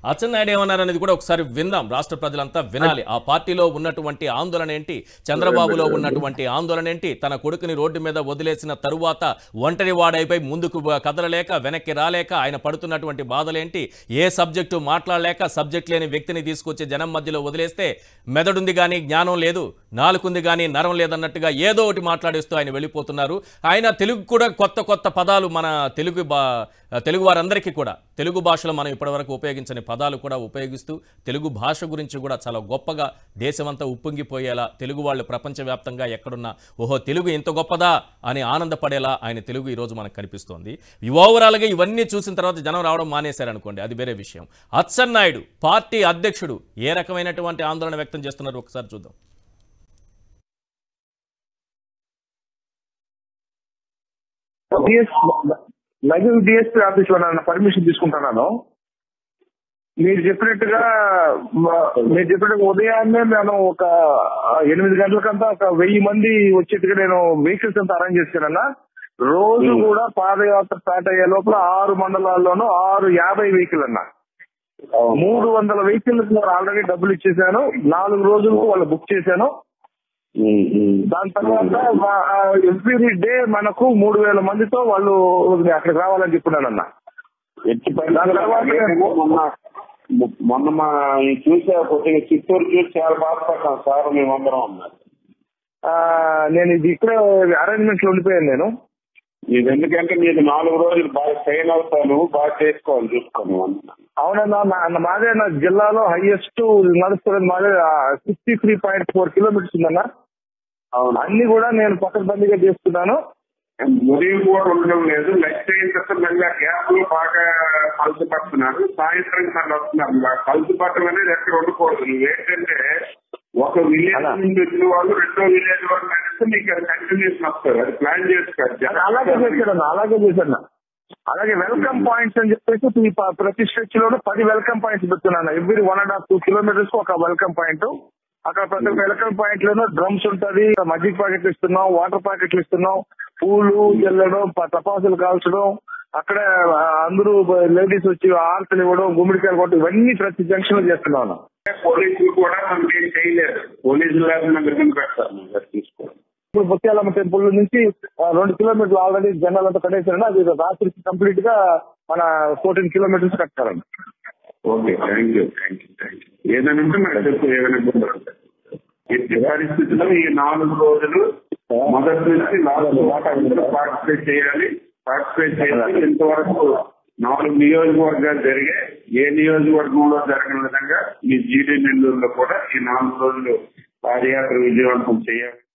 అచ్చెన్నాయుడు ఏమన్నారనేది కూడా ఒకసారి విందాం రాష్ట్ర ప్రజలంతా వినాలి ఆ పార్టీలో ఉన్నటువంటి ఆందోళన ఏంటి చంద్రబాబులో ఉన్నటువంటి ఆందోళన ఏంటి తన కొడుకుని రోడ్డు మీద వదిలేసిన తరువాత ఒంటరి వాడైపోయి ముందుకు బ- కదలలేక వెనక్కి రాలేక ఆయన పడుతున్నటువంటి బాధలేంటి ఏ సబ్జెక్టు మాట్లాడలేక సబ్జెక్ట్ లేని వ్యక్తిని తీసుకొచ్చి జనం మధ్యలో వదిలేస్తే మెదడుంది కానీ జ్ఞానం లేదు నాలుకుంది కానీ నరం లేదన్నట్టుగా ఏదో ఒకటి మాట్లాడేస్తూ ఆయన వెళ్ళిపోతున్నారు ఆయన తెలుగు కూడా కొత్త కొత్త పదాలు మన తెలుగు బా తెలుగు వారందరికీ కూడా తెలుగు భాషలో మనం ఇప్పటివరకు ఉపయోగించని పదాలు కూడా ఉపయోగిస్తూ తెలుగు భాష గురించి కూడా చాలా గొప్పగా దేశమంతా ఉప్పొంగిపోయేలా తెలుగు వాళ్ళు ప్రపంచవ్యాప్తంగా ఎక్కడున్నా ఓహో తెలుగు ఇంత గొప్పదా అని ఆనందపడేలా ఆయన తెలుగు ఈరోజు మనకు కనిపిస్తోంది ఈ ఓవరాల్గా ఇవన్నీ చూసిన తర్వాత జనం రావడం మానేశారనుకోండి అది వేరే విషయం అచ్చెన్నాయుడు పార్టీ అధ్యక్షుడు ఏ రకమైనటువంటి ఆందోళన వ్యక్తం చేస్తున్నారు ఒకసారి చూద్దాం డిఎస్ లైవ్ డిఎస్పీ ఆఫీస్ లో నన్ను పర్మిషన్ తీసుకుంటున్నాను మీరు చెప్పినట్టుగా మ- మీరు చెప్పినట్టుగా ఉదయాన్నే నేను ఒక ఎనిమిది గంటలకంతా ఒక వెయ్యి మంది వచ్చేట్టుగా నేను వెహికల్స్ అంతా అరేంజ్ చేశానన్నా రోజు కూడా పాదయాత్ర స్టార్ట్ అయ్యే లోపల ఆరు మండలాల్లోనూ ఆరు యాభై వెహికల్ అన్నా మూడు వందల వెహికల్ ఆల్రెడీ డబ్బులు ఇచ్చేసాను నాలుగు రోజులకు వాళ్ళు బుక్ చేశాను దాని తర్వాత ఎవ్రీ డే మనకు మూడు వేల మందితో వాళ్ళు అక్కడికి రావాలని చెప్పున్నానన్న ఎట్టి దాని తర్వాత పరిస్థితుల్లో మొన్న మొన్న మా ఈ చూసే కొద్దిగా చిత్తూరు చూసి చాలా బాధపడ్డాం సార్ మేమందరం ఉన్నారు ఆ, నేను ఇది ఇక్కడే అరేంజ్మెంట్స్ లో ఉండిపోయాను నేను ఇది ఎందుకంటే మీకు నాలుగు రోజులు బాగా ట్రైన్ అవుతాను బాగా చేసుకోవాలి చూసుకోండి అంటున్నాను అవునన్నా నా- నా- మాదే నా జిల్లాలో హైయెస్ట్ నడుస్తున్నది మాదే sixty three point four kilometres ఉందన్న అవును అన్ని కూడా నేను పక్కబందిగా చేస్తున్నాను ఉదయం కూడా ఉండడం లేదు లైఫ్ అయిన తర్వాత మళ్ళీ ఆ గ్యాప్ లో బాగా కలుసు పడుతున్నారు సాయంత్రం మళ్ళీ వస్తున్నారు ఇలా కలుసు పట్టడం అనేది ఎక్కడ ఉండకూడదు నువ్వు ఏంటంటే ఒక విలేజ్ అలా. నుంచి వచ్చిన వాళ్ళు రెండో విలేజ్ వాళ్ళు కలిస్తే నీకు అది కంటిన్యూషన్ వస్తారు అది ప్లాన్ చేసుకోవాలి అది అలాగే చేశాను అలాగే చేశాను అలాగే వెల్కమ్ పాయింట్స్ అని చెప్పేసి ఈ ప- ప్రతి స్ట్రెచ్ లోనూ పది వెల్కమ్ పాయింట్స్ పెడుతున్నాను every one and half two kilometres ఒక వెల్కమ్ పాయింట్ అక్కడ ప్రతి ఒక్క వెల్కమ్ పాయింట్ లోనూ డ్రమ్స్ ఉంటది మజ్జిగ ప్యాకెట్లు ఇస్తున్నాం వాటర్ ప్యాకెట్లు ఇస్తున్నాం పూలు జల్లడం ప- టపాసులు కాల్చడం అక్కడ ఆ, అందరూ లేడీస్ వచ్చి ఆర్తలు ఇవ్వడం గుమ్మడికాయలు కొట్టడం ఇవన్నీ ప్రతి జంక్షన్ లో చేస్తున్నాను పోలీసులు కూడా మనకి ఏం చేయలేదు పోలీసులు లేకుండా దగ్గర పెడతారు మీరు అది తీసుకోండి ఇప్పుడు ముత్యాలమ్మ టెంపుల్ నుంచి ఆ, రెండు కిలోమీటర్లు ఆల్రెడీ జనాలంతా కట్టేసారండి అది రాత్రికి కంప్లీట్ గా మన ఫోర్టీన్ కిలోమీటర్స్ కట్టారండి okay thank you thank you thank you ఏదైనా ఉంటే నాకు చెప్పు ఏమైనా ఇబ్బందులు ఉంటాయి ఎట్టి పరిస్థితుల్లో ఈ నాలుగు రోజులు మొదటి నుంచి లాస్ట్ పార్టిసిపేట్ చేయాలి పార్టిసిపేట్ చేయాలి ఇంతవరకు నాలుగు నియోజకవర్గాలు జరిగే ఏ నియోజకవర్గంలో జరగని విధంగా ఈ జీడీ నెల్లూరులో కూడా ఈ నాలుగు రోజులు పాదయాత్ర విజయవంతం చేయాలి